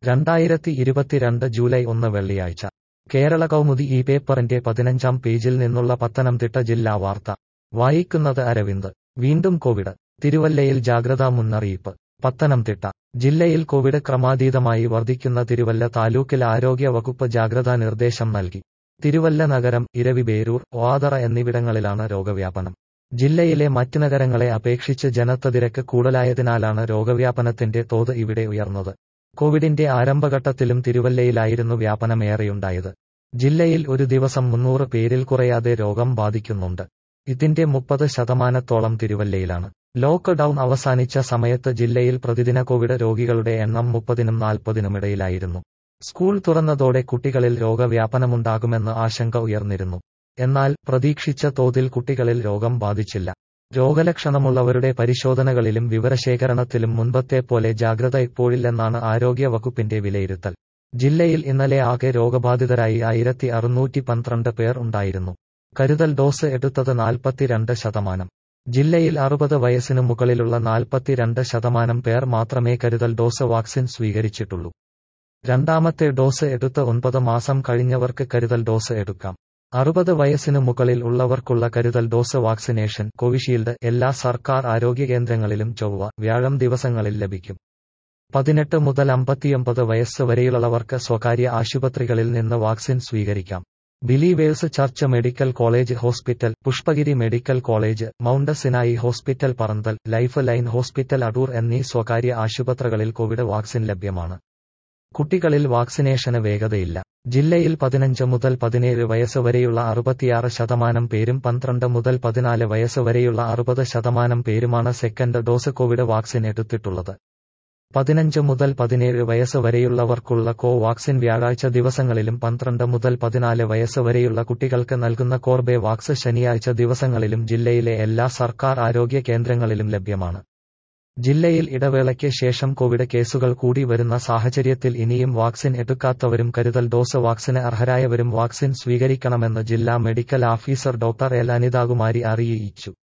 രണ്ടായിരത്തി ഇരുപത്തിരണ്ട് ജൂലൈ ഒന്ന് വെള്ളിയാഴ്ച കേരള കൗമുദി ഈ പേപ്പറിന്റെ പതിനഞ്ചാം പേജിൽ നിന്നുള്ള പത്തനംതിട്ട ജില്ലാ വാർത്ത വായിക്കുന്നത് അരവിന്ദ് വീണ്ടും കോവിഡ് തിരുവല്ലയിൽ ജാഗ്രതാ മുന്നറിയിപ്പ് പത്തനംതിട്ട ജില്ലയിൽ കോവിഡ് ക്രമാതീതമായി വർദ്ധിക്കുന്ന തിരുവല്ല താലൂക്കിൽ ആരോഗ്യ വകുപ്പ് ജാഗ്രതാ നിർദ്ദേശം നൽകി തിരുവല്ല നഗരം ഇരവിബേരൂർ ഓവാതറ എന്നിവിടങ്ങളിലാണ് രോഗവ്യാപനം ജില്ലയിലെ മറ്റ് നഗരങ്ങളെ അപേക്ഷിച്ച് ജനത്തതിരക്ക് കൂടുതലായതിനാലാണ് രോഗവ്യാപനത്തിന്റെ തോത് ഇവിടെ ഉയർന്നത് കോവിഡിന്റെ ആരംഭഘട്ടത്തിലും തിരുവല്ലയിലായിരുന്നു വ്യാപനമേറെയുണ്ടായത് ജില്ലയിൽ ഒരു ദിവസം മുന്നൂറ് പേരിൽ കുറയാതെ രോഗം ബാധിക്കുന്നുണ്ട് ഇതിന്റെ മുപ്പത് ശതമാനത്തോളം തിരുവല്ലയിലാണ് ലോക്ക് ഡൌൺ അവസാനിച്ച സമയത്ത് ജില്ലയിൽ പ്രതിദിന കോവിഡ് രോഗികളുടെ എണ്ണം മുപ്പതിനും നാൽപ്പതിനുമിടയിലായിരുന്നു സ്കൂൾ തുറന്നതോടെ കുട്ടികളിൽ രോഗവ്യാപനമുണ്ടാകുമെന്ന് ആശങ്ക ഉയർന്നിരുന്നു എന്നാൽ പ്രതീക്ഷിച്ച തോതിൽ കുട്ടികളിൽ രോഗം ബാധിച്ചില്ല രോഗലക്ഷണമുള്ളവരുടെ പരിശോധനകളിലും വിവരശേഖരണത്തിലും മുൻപത്തെ പോലെ ജാഗ്രത ഇപ്പോഴില്ലെന്നാണ് ആരോഗ്യ വകുപ്പിന്റെ വിലയിരുത്തൽ ജില്ലയിൽ ഇന്നലെ ആകെ രോഗബാധിതരായി ആയിരത്തി അറുന്നൂറ്റി പന്ത്രണ്ട് പേർ ഉണ്ടായിരുന്നു കരുതൽ ഡോസ് എടുത്തത് നാൽപ്പത്തിരണ്ട് ശതമാനം ജില്ലയിൽ അറുപത് വയസ്സിനു മുകളിലുള്ള നാൽപ്പത്തിരണ്ട് ശതമാനം പേർ മാത്രമേ കരുതൽ ഡോസ് വാക്സിൻ സ്വീകരിച്ചിട്ടുള്ളൂ രണ്ടാമത്തെ ഡോസ് എടുത്ത് ഒൻപത് മാസം കഴിഞ്ഞവർക്ക് കരുതൽ ഡോസ് എടുക്കാം അറുപത് വയസ്സിനു മുകളിൽ ഉള്ളവർക്കുള്ള കരുതൽ ഡോസ് വാക്സിനേഷൻ കോവിഷീൽഡ് എല്ലാ സർക്കാർ ആരോഗ്യ കേന്ദ്രങ്ങളിലും ചൊവ്വ വ്യാഴം ദിവസങ്ങളിൽ ലഭിക്കും പതിനെട്ട് മുതൽ അമ്പത്തിയൊമ്പത് വയസ്സ് വരെയുള്ളവർക്ക് സ്വകാര്യ ആശുപത്രികളിൽ നിന്ന് വാക്സിൻ സ്വീകരിക്കാം Believers Church medical college hospital Pushpagiri medical college Mount Sinai hospital Paranthal life line hospital Adoor എന്നീ സ്വകാര്യ ആശുപത്രികളിൽ കോവിഡ് വാക്സിൻ ലഭ്യമാണ് കുട്ടികളിൽ വാക്സിനേഷന് വേഗതയില്ല ജില്ലയിൽ പതിനഞ്ച് മുതൽ പതിനേഴ് വയസ്സ് വരെയുള്ള അറുപത്തിയാറ് ശതമാനം പേരും പന്ത്രണ്ട് മുതൽ പതിനാല് വയസ്സ് വരെയുള്ള അറുപത് ശതമാനം പേരുമാണ് സെക്കൻഡ് ഡോസ് കോവിഡ് വാക്സിൻ എടുത്തിട്ടുള്ളത് പതിനഞ്ച് മുതൽ പതിനേഴ് വയസ്സ് വരെയുള്ളവർക്കുള്ള കോവാക്സിൻ വ്യാഴാഴ്ച ദിവസങ്ങളിലും പന്ത്രണ്ട് മുതൽ പതിനാല് വയസ്സ് വരെയുള്ള കുട്ടികൾക്ക് നൽകുന്ന കോർബെ വാക്സ് ശനിയാഴ്ച ദിവസങ്ങളിലും ജില്ലയിലെ എല്ലാ സർക്കാർ ആരോഗ്യ കേന്ദ്രങ്ങളിലും ലഭ്യമാണ് ജില്ലയിൽ ഇടവേളയ്ക്ക് ശേഷം കോവിഡ് കേസുകൾ കൂടി വരുന്ന സാഹചര്യത്തിൽ ഇനിയും വാക്സിൻ എടുക്കാത്തവരും കരുതൽ ഡോസ് വാക്സിന് അർഹരായവരും വാക്സിൻ സ്വീകരിക്കണമെന്ന് ജില്ലാ medical officer doctor L Anithakumari അറിയിച്ചു